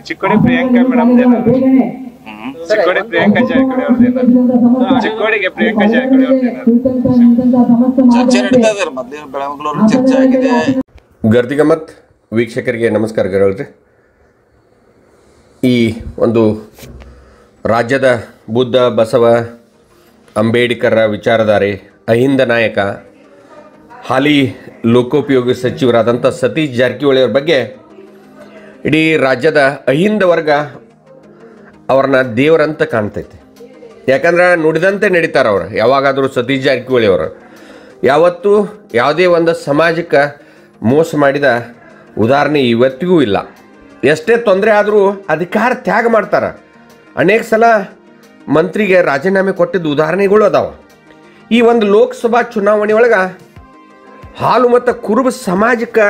Chikkodi Priyanka madam Chikkodi Priyanka Jarkiholi ಅವ್ರದ್ದು ಚಿಕ್ಕೋಡಿಗೆ ಪ್ರಿಯಾಂಕಾ ಜಾರಕಿಹೊಳಿ ಅವ್ರದ್ದು ಚರ್ಚೆ ನಡೀತಾ ಇದೆ ಮೊದಲಿನ ಬೆಳಮಗಳೂರು ಚರ್ಚೆ ಆಗಿದೆ ಗರ್ದಿಗಮತ್ ವೀಕ್ಷಕರಿಗೆ ನಮಸ್ಕಾರ ಗರಳ್ರಿ ಈ ಒಂದು ರಾಜ್ಯದ ಬುದ್ಧ ಬಸವ ಅಂಬೇಡ್ಕರ ವಿಚಾರಧಾರೆ ಅಹಿಂದ ನಾಯಕ ಹಾಲಿ ಲೋಕೋಪಯೋಗಿ ಸಚಿವರಾದಂಥ ಸತೀಶ್ ಜಾರಕಿಹೊಳಿ ಅವ್ರ ಬಗ್ಗೆ ಇಡೀ ರಾಜ್ಯದ ಅಹಿಂದ ವರ್ಗ ಅವ್ರನ್ನ ದೇವರಂತ ಕಾಣ್ತೈತೆ ಯಾಕಂದ್ರೆ ನುಡಿದಂತೆ ನಡೀತಾರೆ ಅವ್ರು ಯಾವಾಗಾದರೂ ಸತೀಶ್ ಜಾರಕಿಹೊಳಿ ಅವರು ಯಾವತ್ತೂ ಯಾವುದೇ ಒಂದು ಸಮಾಜಕ್ಕೆ ಮೋಸ ಮಾಡಿದ ಉದಾಹರಣೆ ಇವತ್ತಿಗೂ ಇಲ್ಲ ಎಷ್ಟೇ ತೊಂದರೆ ಆದರೂ ಅಧಿಕಾರ ತ್ಯಾಗ ಮಾಡ್ತಾರೆ ಅನೇಕ ಸಲ ಮಂತ್ರಿಗೆ ರಾಜೀನಾಮೆ ಕೊಟ್ಟಿದ್ದ ಉದಾಹರಣೆಗಳು ಅದಾವ ಈ ಒಂದು ಲೋಕಸಭಾ ಚುನಾವಣೆ ಒಳಗೆ ಹಾಲು ಮತ್ತು ಕುರುಬ ಸಮಾಜಕ್ಕೆ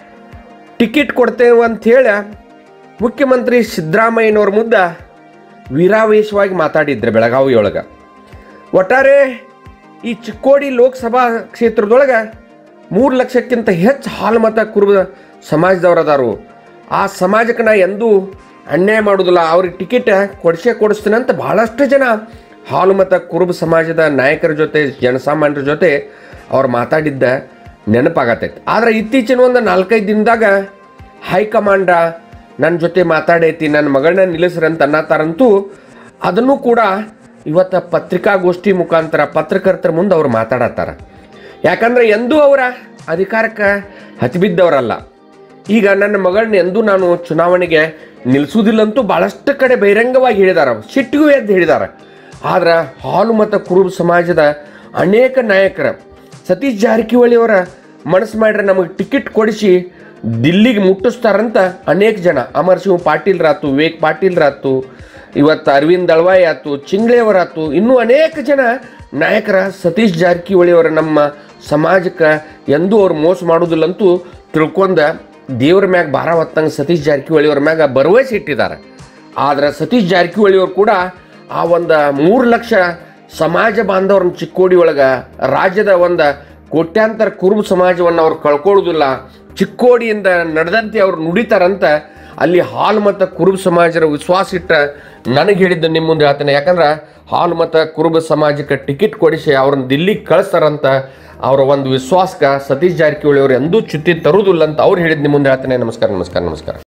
ಟಿಕೆಟ್ ಕೊಡ್ತೇವೆ ಅಂಥೇಳಿ ಮುಖ್ಯಮಂತ್ರಿ ಸಿದ್ದರಾಮಯ್ಯನವ್ರ ಮುದ್ದ ವೀರಾವೇಶವಾಗಿ ಮಾತಾಡಿದ್ರೆ ಬೆಳಗಾವಿ ಒಳಗೆ ಒಟ್ಟಾರೆ ಈ ಚಿಕ್ಕೋಡಿ ಲೋಕಸಭಾ ಕ್ಷೇತ್ರದೊಳಗೆ ಮೂರು ಲಕ್ಷಕ್ಕಿಂತ ಹೆಚ್ಚು ಹಾಲು ಮತ ಕುರುಬ ಸಮಾಜದವ್ರು ಅದಾರು ಆ ಸಮಾಜಕ್ಕೆ ನಾ ಎಂದೂ ಅನ್ಯಾಯ ಮಾಡೋದಿಲ್ಲ ಅವ್ರಿಗೆ ಟಿಕೆಟ್ ಕೊಡಿಸೇ ಕೊಡಿಸ್ತೀನಿ ಅಂತ ಭಾಳಷ್ಟು ಜನ ಹಾಲು ಮತ ಕುರುಬ ಸಮಾಜದ ನಾಯಕರ ಜೊತೆ ಜನಸಾಮಾನ್ಯರ ಜೊತೆ ಅವ್ರು ಮಾತಾಡಿದ್ದ ನೆನಪಾಗತೈತೆ ಆದರೆ ಇತ್ತೀಚಿನ ಒಂದು ನಾಲ್ಕೈದು ದಿನದಾಗ ಹೈಕಮಾಂಡ ನನ್ನ ಜೊತೆ ಮಾತಾಡೈತಿ ನನ್ನ ಮಗಳನ್ನ ನಿಲ್ಲಿಸ್ರಂತ ಅನ್ನತಾರಂತೂ ಅದನ್ನು ಕೂಡ ಇವತ್ತು ಪತ್ರಿಕಾಗೋಷ್ಠಿ ಮುಖಾಂತರ ಪತ್ರಕರ್ತರ ಮುಂದೆ ಅವ್ರು ಮಾತಾಡತ್ತಾರ ಯಾಕಂದ್ರೆ ಎಂದೂ ಅವರ ಅಧಿಕಾರಕ್ಕೆ ಹತ್ತಿಬಿದ್ದವರಲ್ಲ ಈಗ ನನ್ನ ಮಗಳನ್ನ ಎಂದೂ ನಾನು ಚುನಾವಣೆಗೆ ನಿಲ್ಲಿಸುವುದಿಲ್ಲಂತೂ ಭಾಳಷ್ಟು ಕಡೆ ಬಹಿರಂಗವಾಗಿ ಹೇಳಿದಾರ ಸಿಟ್ಟಿಗೂ ಎದ್ದು ಹೇಳಿದಾರೆ ಆದ್ರೆ ಹಾಲು ಮತ್ತು ಕುರುಬ ಸಮಾಜದ ಅನೇಕ ನಾಯಕರ ಸತೀಶ್ ಜಾರಕಿಹೊಳಿ ಅವರ ಮನಸ್ಸು ಮಾಡ್ರೆ ನಮಗೆ ಟಿಕೆಟ್ ಕೊಡಿಸಿ ದಿಲ್ಲಿಗೆ ಮುಟ್ಟಿಸ್ತಾರಂತ ಅನೇಕ ಜನ ಅಮರ್ ಸಿಂಗ್ ಪಾಟೀಲ್ರಾತು ವಿವೇಕ್ ಪಾಟೀಲ್ರಾತು ಇವತ್ತು ಅರವಿಂದ್ ದಳ್ವಾಯಿ ಆತು ಚಿಂಗ್ಳೆಯವರಾತು ಇನ್ನೂ ಅನೇಕ ಜನ ನಾಯಕರ ಸತೀಶ್ ಜಾರಕಿಹೊಳಿ ಅವರ ನಮ್ಮ ಸಮಾಜಕ್ಕೆ ಎಂದೂ ಅವ್ರು ಮೋಸ ಮಾಡೋದಿಲ್ಲಂತೂ ತಿಳ್ಕೊಂಡ ದೇವ್ರ ಮ್ಯಾಗ ಭಾರ ಹೊತ್ತಂಗೆ ಸತೀಶ್ ಜಾರಕಿಹೊಳಿ ಅವ್ರ ಮ್ಯಾಗ ಭರವಸೆ ಇಟ್ಟಿದ್ದಾರೆ ಆದ್ರೆ ಸತೀಶ್ ಜಾರಕಿಹೊಳಿ ಅವ್ರು ಕೂಡ ಆ ಒಂದು ಮೂರು ಲಕ್ಷ ಸಮಾಜ ಬಾಂಧವ್ರನ್ನ ಚಿಕ್ಕೋಡಿ ಒಳಗೆ ರಾಜ್ಯದ ಒಂದು ಕೋಟ್ಯಾಂತರ ಕುರುಬ ಸಮಾಜವನ್ನು ಅವ್ರು ಕಳ್ಕೊಳ್ಳೋದಿಲ್ಲ ಚಿಕ್ಕೋಡಿಯಿಂದ ನಡೆದಂತೆ ಅವ್ರು ನುಡಿತಾರಂತ ಅಲ್ಲಿ ಹಾಲು ಮತ್ತು ಕುರುಬ ಸಮಾಜದ ವಿಶ್ವಾಸ ಇಟ್ಟ ನನಗೆ ಹೇಳಿದ್ದು ನಿಮ್ಮ ಮುಂದೆ ಹೇಳ್ತೇನೆ ಯಾಕಂದ್ರೆ ಹಾಲು ಮತ್ತು ಕುರುಬ ಸಮಾಜಕ್ಕೆ ಟಿಕೆಟ್ ಕೊಡಿಸಿ ಅವ್ರನ್ನ ದಿಲ್ಲಿಗೆ ಕಳಿಸ್ತಾರಂತ ಅವರ ಒಂದು ವಿಶ್ವಾಸಕ್ಕೆ ಸತೀಶ್ ಜಾರಕಿಹೊಳಿ ಅವರು ಎಂದೂ ಚ್ಯುತಿ ತರುವುದಿಲ್ಲ ಅಂತ ಅವ್ರು ಹೇಳಿದ್ದು ನಿಮ್ಮ ಮುಂದೆ ಹೇಳ್ತೇನೆ ನಮಸ್ಕಾರ ನಮಸ್ಕಾರ ನಮಸ್ಕಾರ